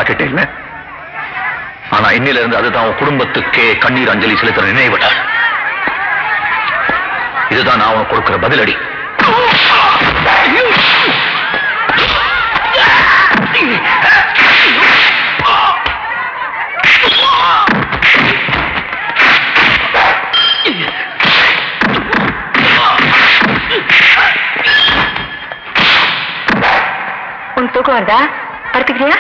காட்டிட்டே இல்ல ஆனா இன்னில இருந்து அதுதான் உன் குடும்பத்துக்கே கண்ணீர் அஞ்சலி செலுத்துற நினைவிட இதுதான் நான் உனக்கு கொடுக்கிற பதிலடி உனக்கு தூக்கம் வருதா படுத்துக்கிறியா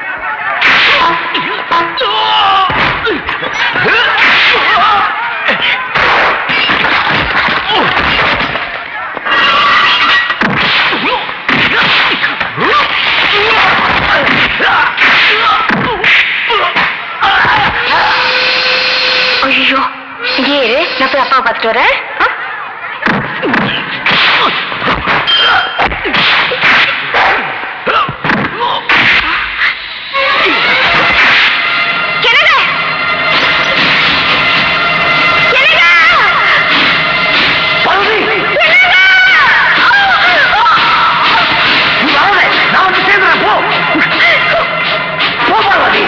ஐயோ இங்கே இரு நான் போய் அப்பாவை பார்த்துட்டு வரேன் ஆ? என்னங்க? என்னங்க? நான் வந்து சேர்ந்துறேன் போ போ பார்வதி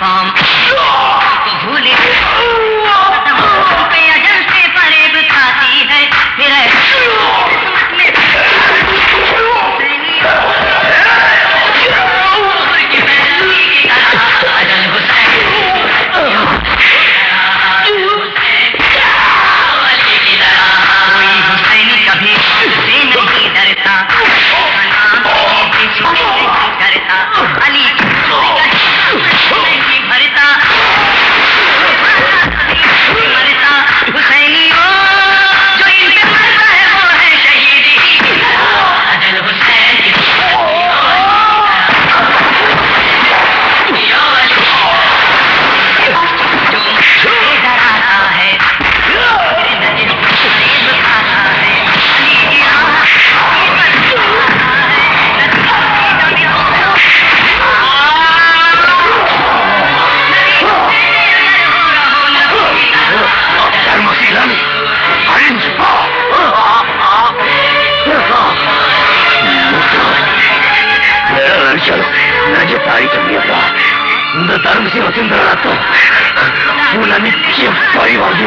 यूनिफॉर्म तो भूले कदमों पे अजल से फरेब खाती है फिर किस्मत में की मेहंदी की तरह अजल हुसैन कोई हुसैन कभी से नहीं डरता उसका नाम किसी से नहीं करता अली नहीं भरता मरता हुसैनी वो जो इन पे मरता है वो है शहीदी अजल हुसैन की जो डराता है இந்த தர்மசி வசிந்திர ரத்தம் உன்னை நிச்சயம் பழிவாங்கி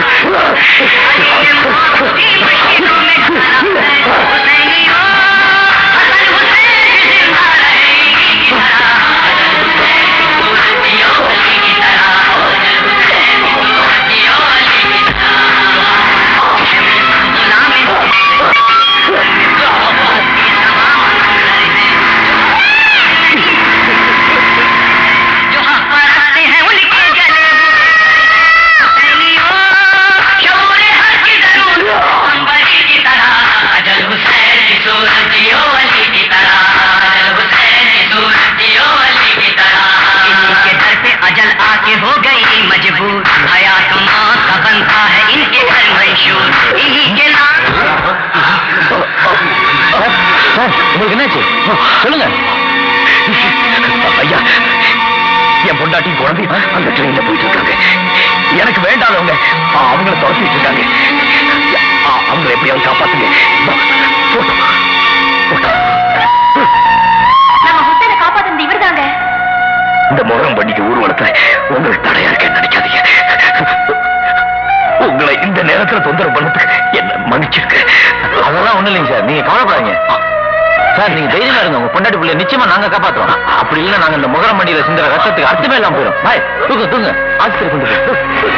जो हक पर हंसते हैं उनके गले हुसैनियों शोर हर की जरूर अंबरी की तरह अजल हुसैन की सूरत जियो अली की तरह अजल हुसैन की सूरत जियो अली की तरह इन्हीं के दर पे अजल आके हो गई मजबूर हयात मौत का बनता है इनके घर मंशूर इन्हीं के नाम உங்களுக்கு என்னாச்சு சொல்லுங்க ஐயா என் பொண்டாட்டி குழந்தை அந்த ட்ரெயின்ல போயிட்டு இருக்காங்க எனக்கு வேண்டாதவங்க ஆ, அவங்கள துரத்திட்டு இருக்காங்க ஆ, அவங்கள எப்படியாவது காப்பாத்துங்க போட்டோ போட்டோ நம்ம ஹுசைனை காப்பாத்துனது இவர்தாங்க இந்த முகம் பண்ணிக்கு ஊர்வலத்தை உங்களுக்கு தடையா இருக்கேன்னு நினைக்காதீங்க உங்களை இந்த நேரத்துல தொந்தரவு பண்ணதுக்கு என்ன மன்னிச்சிருக்க அதெல்லாம் ஒண்ணு இல்லைங்க சார் நீங்க கவலைப்படாதீங்க சார் நீங்க தைரியமா இருங்க உங்க பொண்டாட்டி பிள்ளை நிச்சயமா நாங்க காப்பாத்துறோம் அப்படி இல்ல நாங்க இந்த முகரம் மண்டியில சிந்துற ரத்தத்துக்கு அர்த்தமே இல்லாம போயிடும் பாய் தூங்க தூங்க ஆஸ்பத்திரி கொண்டு போய்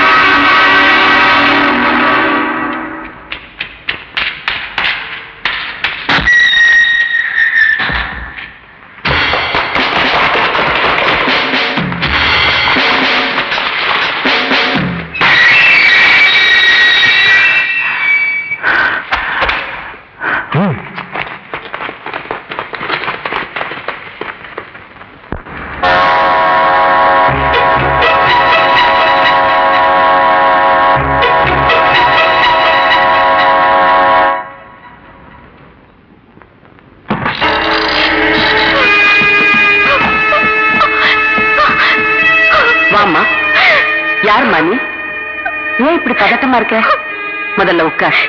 வாம்மா யாரும்மா நீ ஏன் இப்படி பதட்டமா இருக்க முதல்ல உட்கார்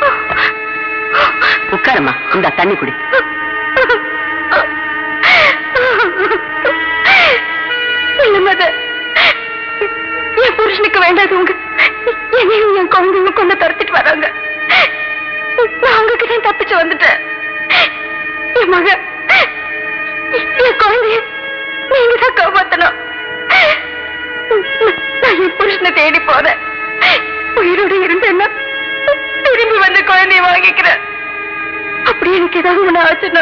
உட்காருமா இந்த தண்ணி குடி இல்ல மத என் புருஷனுக்கு வேண்டாதவங்க என்னையும் என் குழந்தைங்க கொண்டு துரத்திட்டு வராங்க நான் உங்ககிட்ட தப்பிச்சு வந்துட்டேன் என் மக என் குழந்தைய நீங்க தான் காப்பாத்தணும் நான் என் புருஷனை தேடி போறேன் உயிரோட இருந்தேன்னா திரும்பி வந்து குழந்தைய வாங்கிக்கிறேன் அப்படி எனக்கு ஏதாவது ஒண்ணு ஆச்சுன்னா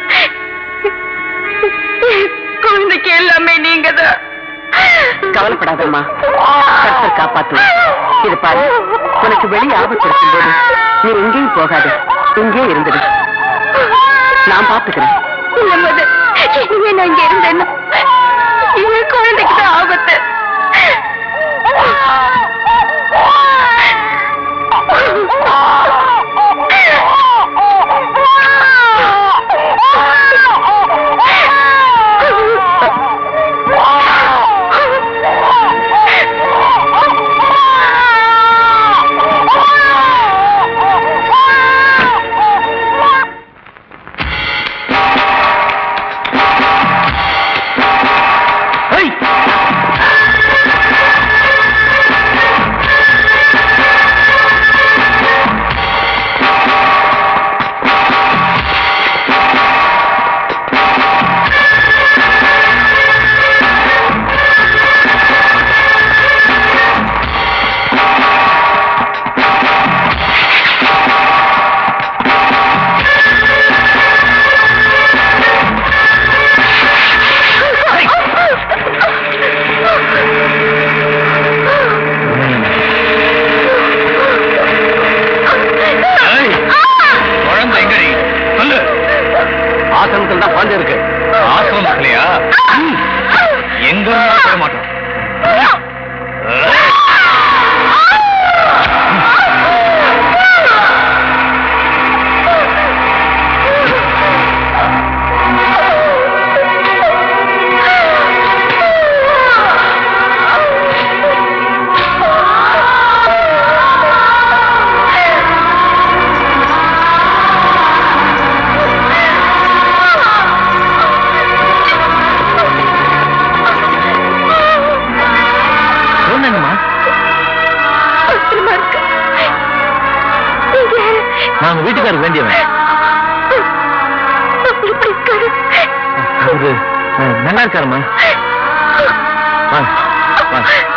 என் குழந்தைக்கு எல்லாமே நீங்க தான் கவலைப்படாதம்மா கர்த்தர் காப்பாத்து இது பாரு உனக்கு வெளியே ஆபத்து இருக்கும்போது நீ எங்கேயும் போகாத இங்கே இருந்துடு நான் பாத்துக்கிறேன் இல்ல மது இனிமே நான் இங்க இருந்தேன்னா என் குழந்தைக்கு தான் ஆபத்து சொந்தக்காரருக்கு வேண்டியவன் எப்படி இருக்காரு அவரு அஹ், நல்லா இருக்காருமா வாங்க வாங்க